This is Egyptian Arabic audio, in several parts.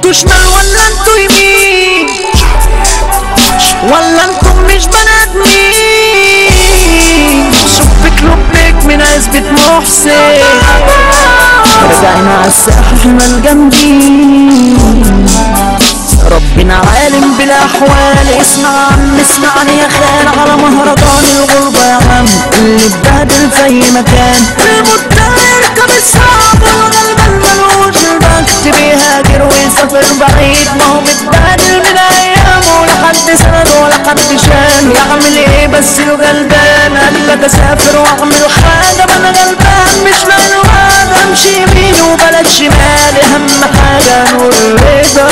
انتوا شمال ولا انتوا يمين ولا انتم مش بني ادمين شوفك لبك من عزبة محسن رجعنا على الساحة احنا الجامدين ربنا عالم بالاحوال اسمع عم اسمعني يا خال على مهرجان الغربة يا عم اللي اتبهدل في اي مكان المضطر يركب الصعب والغلبان ملوش البخت بيهاجر ويسافر بعيد ما هو متبهدل من ايامه لا حد سند ولا حد شان يعمل ايه بس الغلبان قال لك اسافر واعمل حاجة ما انا غلبان مش ملوان امشي يمين وبلد شمال اهم حاجة نور الرضا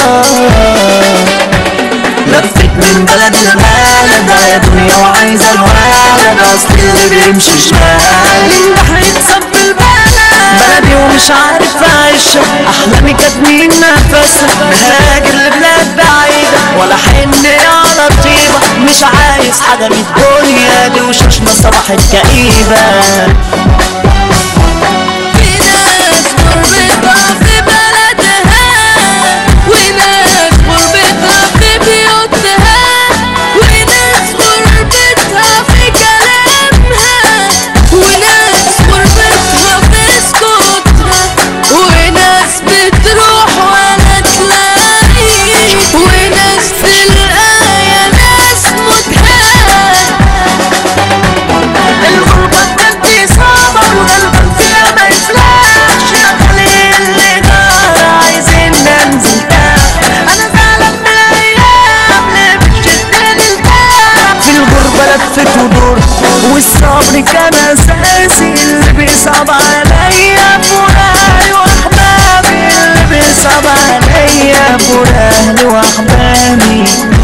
لفت من بلد لبلد يا دنيا وعايزة الولد اصل اللي بيمشي شمال البحر يكسب بالبلد بلدي ومش عارف اعيش احلامي كاتمين نفسها مهاجر لبلاد بعيدة ولا حن على طيبة مش عايز حاجة من الدنيا دي وشوشنا صباحت كئيبة في ناس غربتها في بلدها وناس غربتها في بيوتها وناس غربتها في كلامها وناس غربتها في سكوتها وناس بتروح ولا تلاقي وناس تلقايا ناس متهان الغربة بجد صعبة وقلبك فيها ما يفلاش يا خليل اللي دار عايزين ننزل تحت أنا زعلان من الأيام اللي بتشدني التعب في الغربة لفت ودور والصبر كان أساسي اللي بيصعب عليا فراقي وأحبابي اللي بيصعب عليا فراقي وأحبابي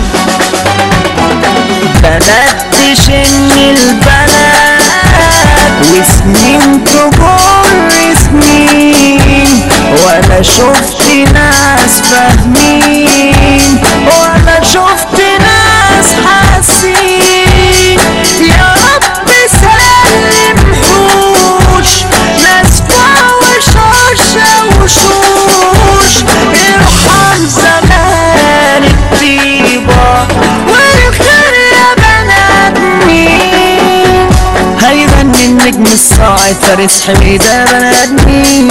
بلد شن البلد وسنين تجر سنين ولا شفت ناس فاهمين ولا شفت ناس حاسين يا رب سلم حوش ناس وشوش وشوش ارحم زمان الطيبة والخير يا بنات مين هيغني النجم الصاعد فارس حميدة بنات مين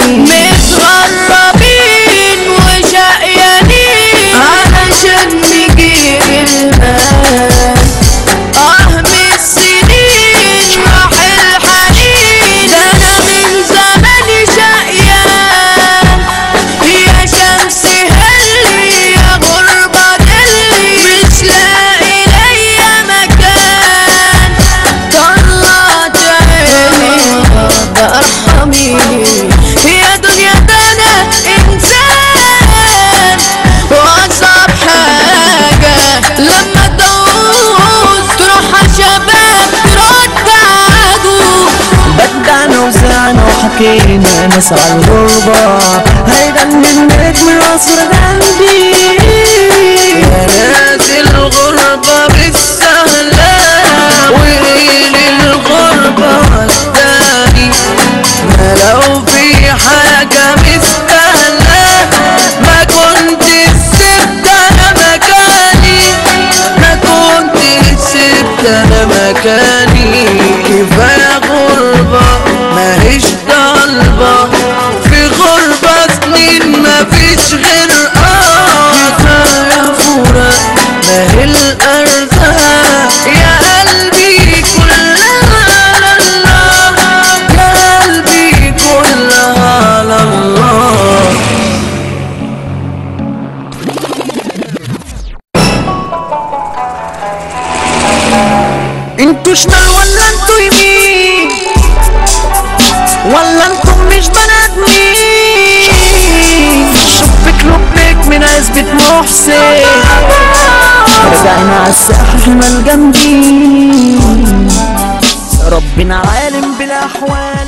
متغربين وشقيانين علشان نجيب المال اه من السنين راح الحنين ده انا من زمان شقيان يا شمس هلي يا غربة دلي مش لاقي ليا مكان طلعت عيني ارحميني يا دنيا ده انا انسان واصعب حاجة لما تدوس تروح شباب ترد عدو بدعنا وزعنا وحكينا ناس على الغربة هيغني النجم ناصر غندي يا ناس الغربة بالسهلة وقيل الغربة والتاني ما لو في حاجة مستاهلة ما كنت سبت انا مكاني ما كنت سبت انا مكاني كفاية غربة ماهيش طالبة في غربة سنين مفيش غير اه كفاية فراق ماهي الأرزاق يا قلبي كلها على الله يا قلبي كلها على الله انتوا شمال ولا انتوا يمين ولا انتم مش بني ادمين شوفك لبك من عزبة محسن رجعنا على الساحة احنا الجامدين ربنا عالم بالاحوال